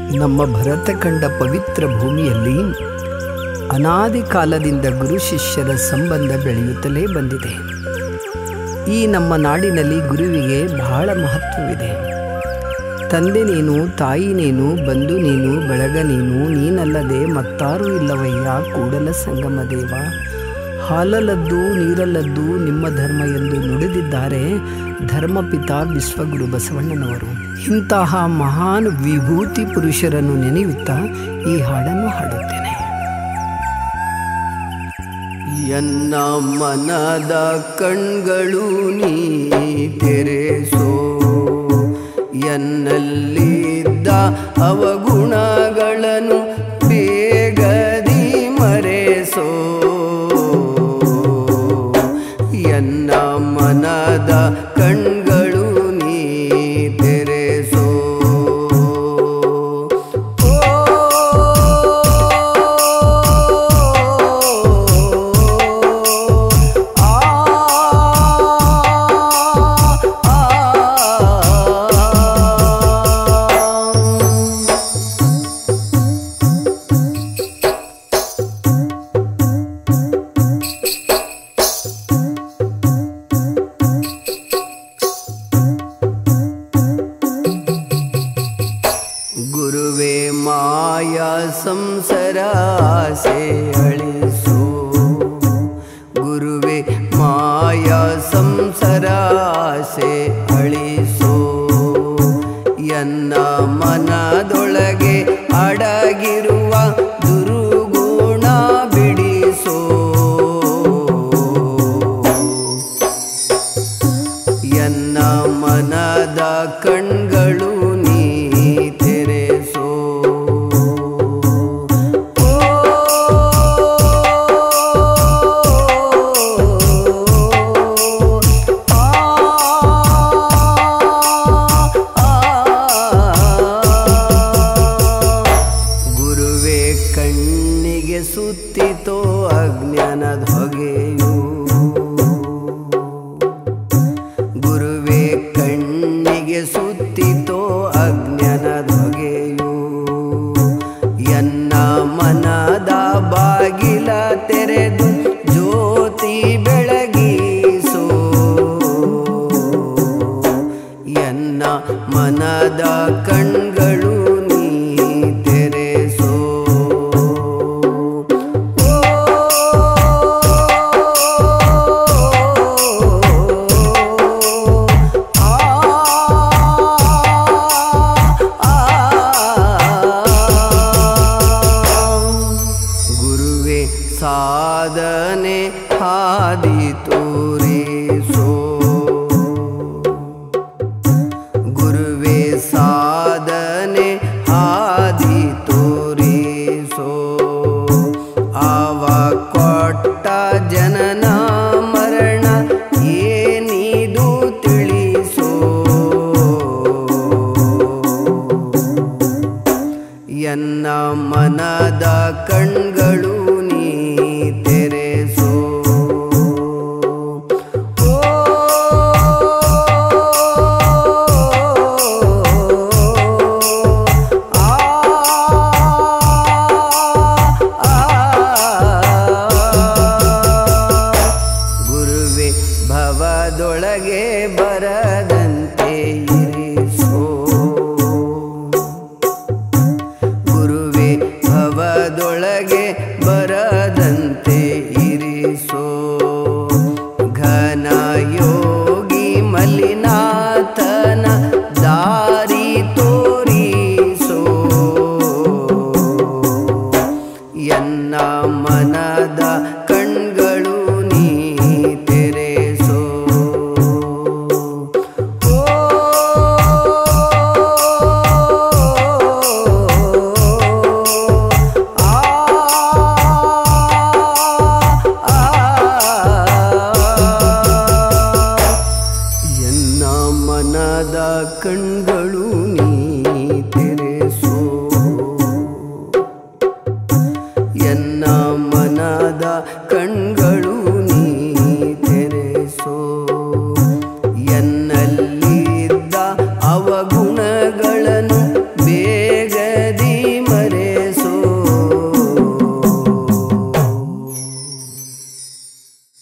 ನಮ್ಮ ಭರತ ಕಂಡ ಪವಿತ್ರ ಭೂಮಿಯಲ್ಲಿ ಅನಾದಿ ಕಾಲದಿಂದ ಗುರು ಶಿಷ್ಯರ ಸಂಬಂಧ ಬೆಳೆಯುತ್ತಲೇ ಬಂದಿದೆ ಈ ನಮ್ಮ ನಾಡಿನಲ್ಲಿ ಗುರುವಿಗೆ ಬಹಳ ಮಹತ್ವವಿದೆ ತಂದೆ ನೀನು ತಾಯಿ ನೀನು ಬಂಧು ನೀನು ಬೆಳಗ ನೀನು ನೀನಲ್ಲದೆ ಮತ್ತಾರೂ ಇಲ್ಲವಯ್ಯ ಕೂಡಲ ಸಂಗಮ ದೇವ ಹಾಲಲ್ಲದ್ದು ನೀರಲ್ಲದ್ದು ನಿಮ್ಮ ಧರ್ಮ ಎಂದು ನುಡಿದಿದ್ದಾರೆ ಧರ್ಮಪಿತ ವಿಶ್ವಗುರು ಬಸವಣ್ಣನವರು ಇಂತಹ ಮಹಾನ್ ವಿಭೂತಿ ಪುರುಷರನ್ನು ನೆನೆಯುತ್ತಾ ಈ ಹಾಡನ್ನು ಹಾಡುತ್ತೇನೆ ಎನ್ನ ಮನದ ಕಣ್ಗಳು ನೀ ತೆರೆಸೋ ಎನ್ನಲ್ಲಿದ್ದ ಅವಗುಣಗಳನ್ನು ಬೇಗದಿ ಮರೆಸೋ ಎನ್ನ ಮನದ ಕಣ್ಗಳು ನೀ ತೆರೆಸೋ ಗುರುವೇ ಮಾಯ ಸಂಸರಾಸೆ ಅಳಿಸೋ ಗುರುವೇ ಮಾಯ ಸಂಸರಾಸೆ ಅಳಿಸೋ ಎನ್ನ ಮನದೊಳಗೆ ಅಡಗಿರುವ ದುರುಗುಣ ಬಿಡಿಸೋ ಎನ್ನ ಮನದ ಕಣ್ಗಳು ನೀ ತೆರೆಸೋ ಗುರುವೇ ಕಣ್ಣಿಗೆ ಸುತ್ತಿತೋ ಅಜ್ಞಾನದ ಹೊಗೆಯು ಗುರುವೇ ಕಣ್ಣಿಗೆ ಸುತ್ತಿತೋ ಅಜ್ಞಾನದ ಹೊಗೆಯು ಎನ್ನ ಮನದ ಬಾಗಿಲ ತೆರೆದು ಜ್ಯೋತಿ ಬೆಳಗಿಸೋ ಎನ್ನ ಮನದ ಕಣ್ಗಳು ನೀ ತೆರೆಸೋ ಗುರುವೇ ಸಾಧನೆ ಹಾದಿ ತೋರಿಸೋ ಗುರುವೇ ಸಾಧನೆ ಹಾದಿ ತೋರಿಸೋ ಆವ ಕೊಟ್ಟ ಜನನ ಮರಣ ಏನಿದು ತಿಳಿಸೋ ಎನ್ನ ಮನದ ಕಣ್ಗಳು ನೀ ತೆರೆಸೋ ಗುರುವೆ ಭವದೊಳಗೆ ಬರದಂತೆ ಇರಿಸೋ ಗುರುವೆ ಭವದೊಳಗೆ ಬರದಂತೆ ಇರಿಸೋ ಘನ ಯೋಗಿ ಮಲಿನಾಥನ ದಾರಿ ತೋರಿಸೋ ಎನ್ನ ಮನದ ಕಣ್ಗಳು ನೀ ತೆರೆಸೋ ಎನ್ನ ಮನದ ಕಣ್ಗಳು